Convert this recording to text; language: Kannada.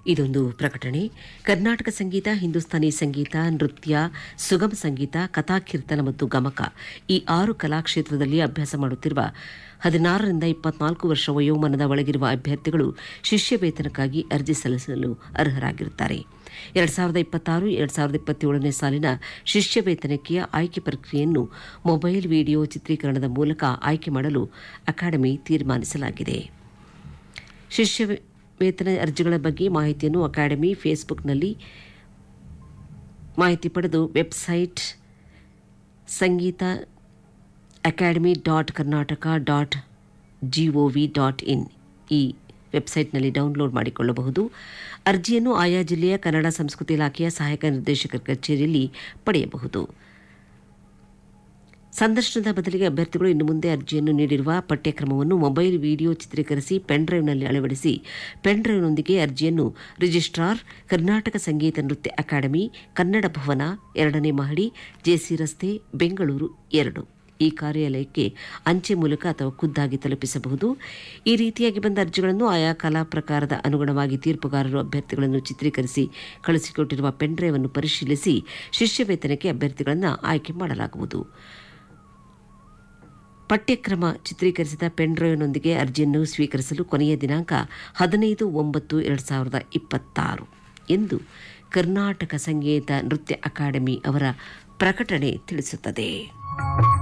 ಇದೊಂದು ಪ್ರಕಟಣೆ ಕರ್ನಾಟಕ ಸಂಗೀತ ಹಿಂದೂಸ್ತಾನಿ ಸಂಗೀತ ನೃತ್ಯ ಸುಗಮ ಸಂಗೀತ ಕಥಾಕೀರ್ತನ ಮತ್ತು ಗಮಕ ಈ ಆರು ಕಲಾಕ್ಷೇತ್ರದಲ್ಲಿ ಅಭ್ಯಾಸ ಮಾಡುತ್ತಿರುವ ಹದಿನಾರರಿಂದ ಇಪ್ಪತ್ನಾಲ್ಕು ವರ್ಷ ವಯೋಮಾನದ ಒಳಗಿರುವ ಅಭ್ಯರ್ಥಿಗಳು ಶಿಷ್ಯ ವೇತನಕ್ಕಾಗಿ ಅರ್ಜಿ ಸಲ್ಲಿಸಲು ಅರ್ಹರಾಗಿರುತ್ತಾರೆ ಎರಡು ಸಾವಿರದ ಇಪ್ಪತ್ತಾರು ಎರಡು ಸಾವಿರದ ಇಪ್ಪತ್ತೇಳನೇ ಸಾಲಿನ ಶಿಷ್ಯ ವೇತನಕ್ಕೆ ಆಯ್ಕೆ ಪ್ರಕ್ರಿಯೆಯನ್ನು ಮೊಬೈಲ್ ವಿಡಿಯೋ ಚಿತ್ರೀಕರಣದ ಮೂಲಕ ಆಯ್ಕೆ ಮಾಡಲು ಅಕಾಡೆಮಿ ತೀರ್ಮಾನಿಸಲಾಗಿದೆ ಶಿಷ್ಯ ವೇತನ ಅರ್ಜಿಗಳ ಬಗ್ಗೆ ಮಾಹಿತಿಯನ್ನು ಅಕಾಡೆಮಿ ಫೇಸ್ಬುಕ್ನಲ್ಲಿ ಮಾಹಿತಿ ಪಡೆದು website Sangeetha academy dot Karnataka dot G O V dot in ಈ ವೆಬ್ಸೈಟ್ನಲ್ಲಿ ಡೌನ್ಲೋಡ್ ಮಾಡಿಕೊಳ್ಳಬಹುದು ಅರ್ಜಿಯನ್ನು ಆಯಾ ಜಿಲ್ಲೆಯ ಕನ್ನಡ ಸಂಸ್ಕೃತಿ ಇಲಾಖೆಯ ಸಹಾಯಕ ನಿರ್ದೇಶಕರ ಕಚೇರಿಯಲ್ಲಿ ಪಡೆಯಬಹುದು ಸಂದರ್ಶನದ ಬದಲಿಗೆ ಅಭ್ಯರ್ಥಿಗಳು ಇನ್ನು ಮುಂದೆ ಅರ್ಜಿಯನ್ನು ನೀಡಿರುವ ಪಠ್ಯಕ್ರಮವನ್ನು ಮೊಬೈಲ್ ವಿಡಿಯೋ ಚಿತ್ರೀಕರಿಸಿ ಪೆನ್ಡ್ರೈವ್ನಲ್ಲಿ ಅಳವಡಿಸಿ ಪೆನ್ಡ್ರೈವ್ನೊಂದಿಗೆ ಅರ್ಜಿಯನ್ನು ರಿಜಿಸ್ಟ್ರಾರ್ ಕರ್ನಾಟಕ ಸಂಗೀತ ನೃತ್ಯ ಅಕಾಡೆಮಿ ಕನ್ನಡ ಭವನ ಎರಡನೇ ಮಹಡಿ ಜೆಸಿ ರಸ್ತೆ ಬೆಂಗಳೂರು ಎರಡು ಈ ಕಾರ್ಯಾಲಯಕ್ಕೆ ಅಂಚೆ ಮೂಲಕ ಅಥವಾ ಖುದ್ದಾಗಿ ತಲುಪಿಸಬಹುದು ಈ ರೀತಿಯಾಗಿ ಬಂದ ಅರ್ಜಿಗಳನ್ನು ಆಯಾ ಕಲಾ ಪ್ರಕಾರದ ಅನುಗುಣವಾಗಿ ತೀರ್ಪುಗಾರರು ಅಭ್ಯರ್ಥಿಗಳನ್ನು ಚಿತ್ರೀಕರಿಸಿ ಕಳಿಸಿಕೊಟ್ಟಿರುವ ಪೆನ್ಡ್ರೈವ್ ಅನ್ನು ಪರಿಶೀಲಿಸಿ ಶಿಷ್ಯ ವೇತನಕ್ಕೆ ಅಭ್ಯರ್ಥಿಗಳನ್ನು ಆಯ್ಕೆ ಮಾಡಲಾಗುವುದು ಪಠ್ಯಕ್ರಮ ಚಿತ್ರೀಕರಿಸಿದ ಪೆನ್ಡ್ರೈವ್ನೊಂದಿಗೆ ಅರ್ಜಿಯನ್ನು ಸ್ವೀಕರಿಸಲು ಕೊನೆಯ ದಿನಾಂಕ ಹದಿನೈದು ಒಂಬತ್ತು ಎರಡು ಸಾವಿರದ ಇಪ್ಪತ್ತಾರು ಎಂದು ಕರ್ನಾಟಕ ಸಂಗೀತ ನೃತ್ಯ ಅಕಾಡೆಮಿ ಅವರ ಪ್ರಕಟಣೆ ತಿಳಿಸುತ್ತದೆ